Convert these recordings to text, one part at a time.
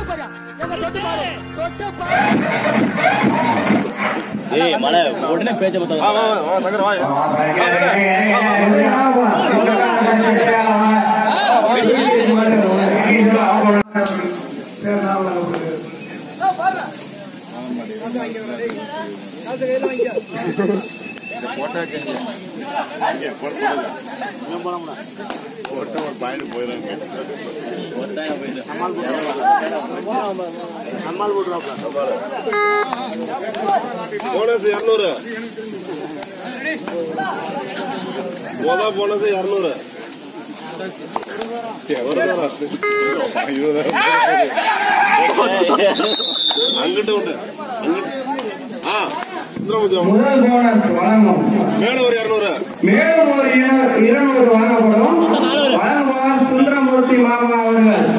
பாரு எங்க தொட்டு பாரு தொட்டு பாரு ஏய் மலை உடனே பேச்ச வா பார்த்தா வா வா சங்கர வா போட்டு ஒரு பாயிண்ட் போயிடுறாங்க போனஸ் இரநூறு மொதல் போனஸ் இரநூறு அங்கிட்ட உண்டு அங்கிட்டு ஆ சுந்தரமுத்திரம் முதல் போனஸ் வழங்கும் மேல ஒரு இரநூறு மேலும் ஒரு இரு- இருநூறு வழங்கப்படும் வழங்குபவர் சுந்தரமூர்த்தி மாமா அவர்கள்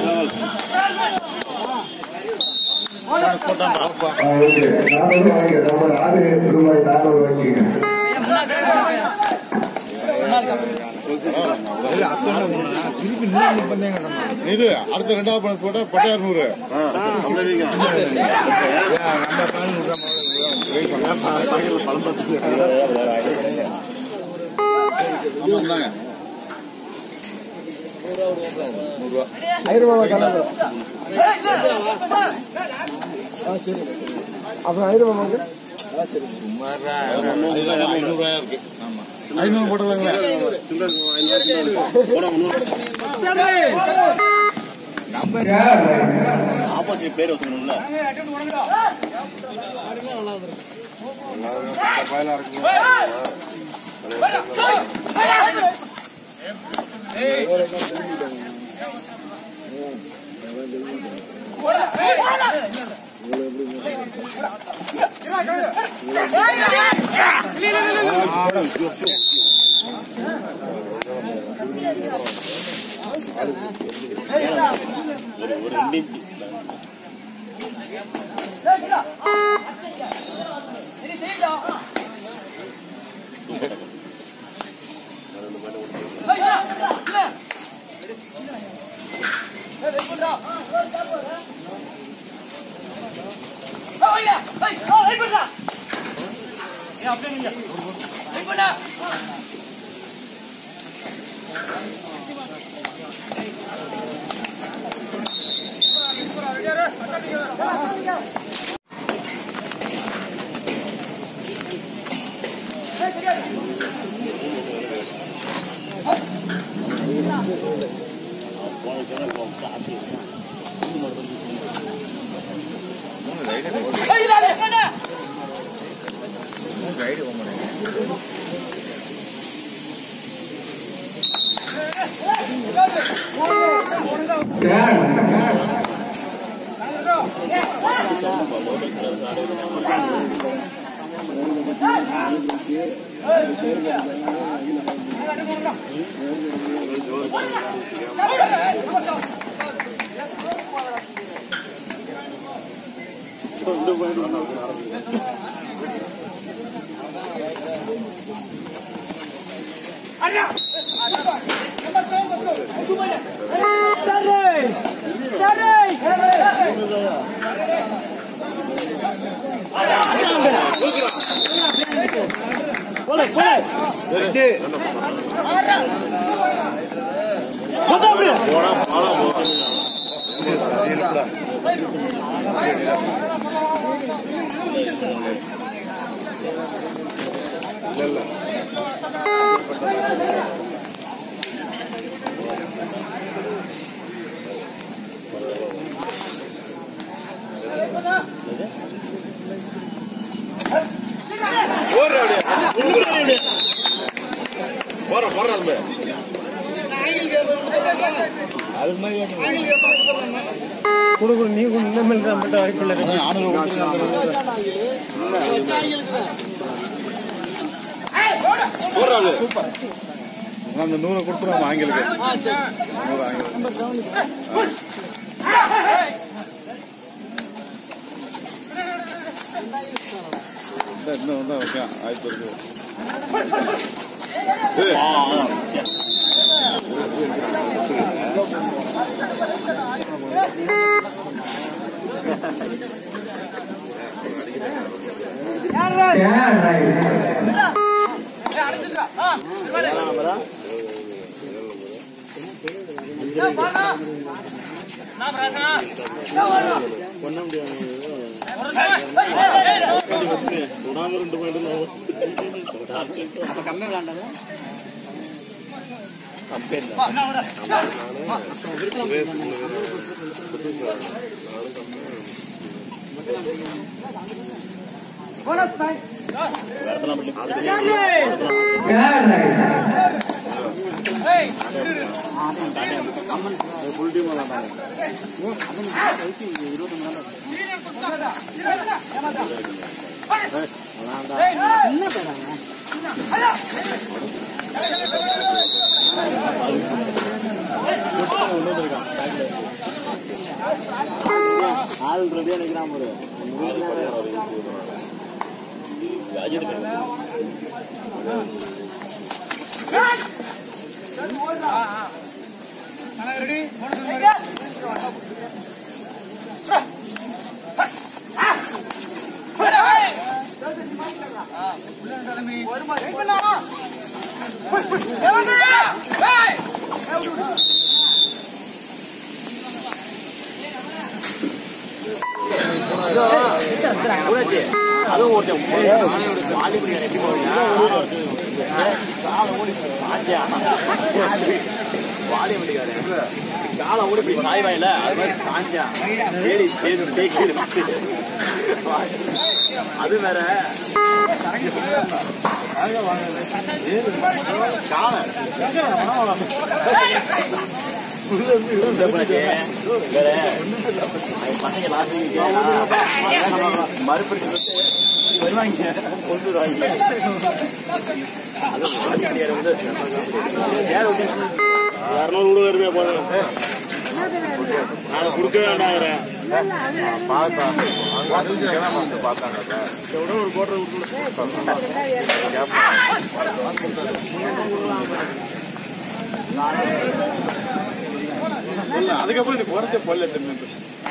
ரூபாய் நானூறு வாங்கிக்க இது அடுத்த ரெண்டாவது பணம் போட்டா பட்டாயிரம் நூறு ஆ அப்படியே ஐநூறு இருக்கு ஐநூறு போட்டுருவாங்களே போட முன்னூறு ஆப்போசிட் பேர் வச்சுக்கணும்ல பயலா இருக்குங்க ஒரு ஒரு ரெண்டு இன்ச்சு போடா பாலா போ இல்ல இல்ல போடுற அப்படியே போற போற அது ஆனூறு கொடுத்துருக்காங்க போடுற அப்படியே அந்த நூறை கொடுத்துருவாங்க ஆங்கிலுக்கு நூறு ஆங்கிலம் இந்த இன்னும் வந்தா ஓகே ஆயிரத்தி இருக்கு ஏய், ஆ ஆ, சரி. Third right third right Ajith அதுவும் ஒருத்தன் வாலிபடி எப்படி வாலிபடிக்காரன் காலை ஓடி போய் சாய்வாயில அது மாதிரி சாஞ்சான் தேடி தேடி தேக்கி அது வேற பசங்க மறுபடியும் வருவாங்க கொண்டு வருவாங்க அது வாலிபடியார் வந்து சேர விட்டு இரநூறு கூட வருவே போதும் அதை கொடுக்க வேண்டாம் பார்த்தா பார்த்தாங்க ஒரு கோட்டை இல்ல அதுக்கப்புறம் நீ குறைச்ச பொல்ல தின்னு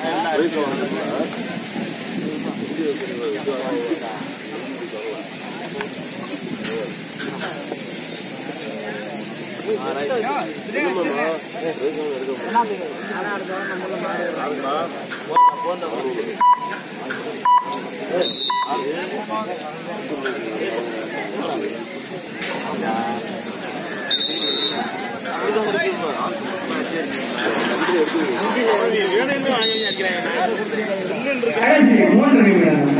கடைசி மூன்று நிமிடம்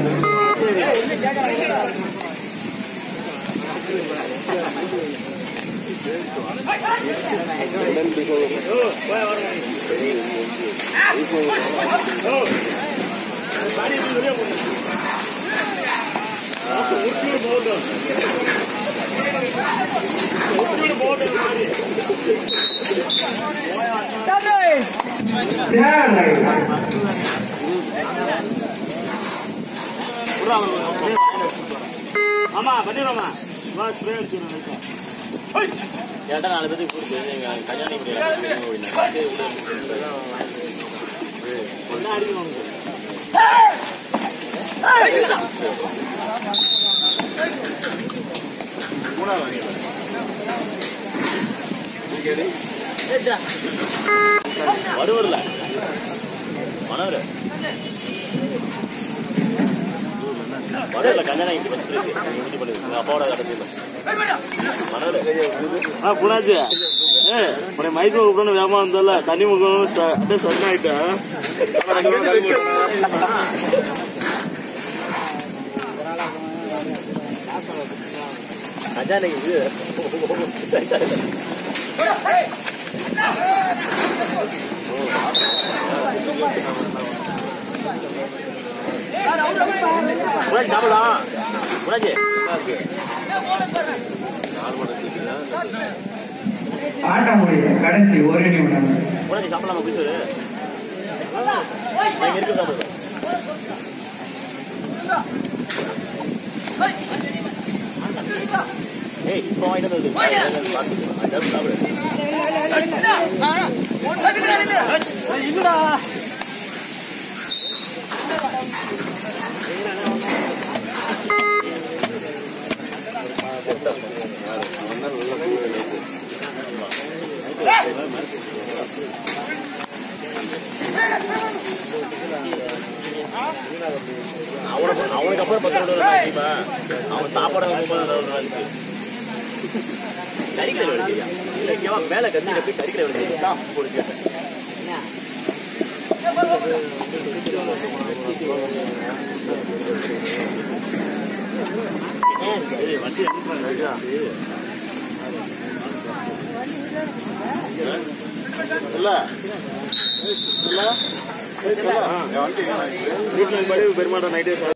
தேர்ட் ரைட் ஆமா பண்ணிடுறோமா ஸ்ப்ரே அடிச்சிடணும் கேட்டா நாலு பேருக்கு கொடுத்து எங்க கல்யாணம் வருவர்ல மனவர் வருவர்ல கல்யாணம் இங்க வந்து அப்பாவோட இடத்துல மனவர் ஆ குணாஜி ஏ உடைய மைசூர் விடணும் வேகமா வந்தல தண்ணி முக்கணும் அப்படியே சன் ஆயிட்டேன் கல்யாணம் இது குணாஜி சாப்பிடலாம் குணாஜி ஆட்டம் முடியுது கடைசி ஒரு நிமிடம் குணாஜி சாப்பிடலாமா குடிச்சு நான் இங்க இருக்கு சாப்பிடுறேன் ஏய் இப்போ வாங்கிட்டு வந்து சாப்பிடு அவனுக்கு அவனுக்கு அப்புறம் பத்து ரூபா வரும் கண்டிப்பா அவன் சாப்பாடு போகும்போது ஒரு நாளைக்கு கறிக்கடை வலிக்கிறியா இல்லை இங்கே வா, மேலே கத்தியில போய் கறிக்கடை வலிக்கிறா போடுச்சு வண்டி எடுத்துட்டு இல்ல இல்ல இல்ல என் வண்டி வீட்டில் பெருமாட்ட நைட்டே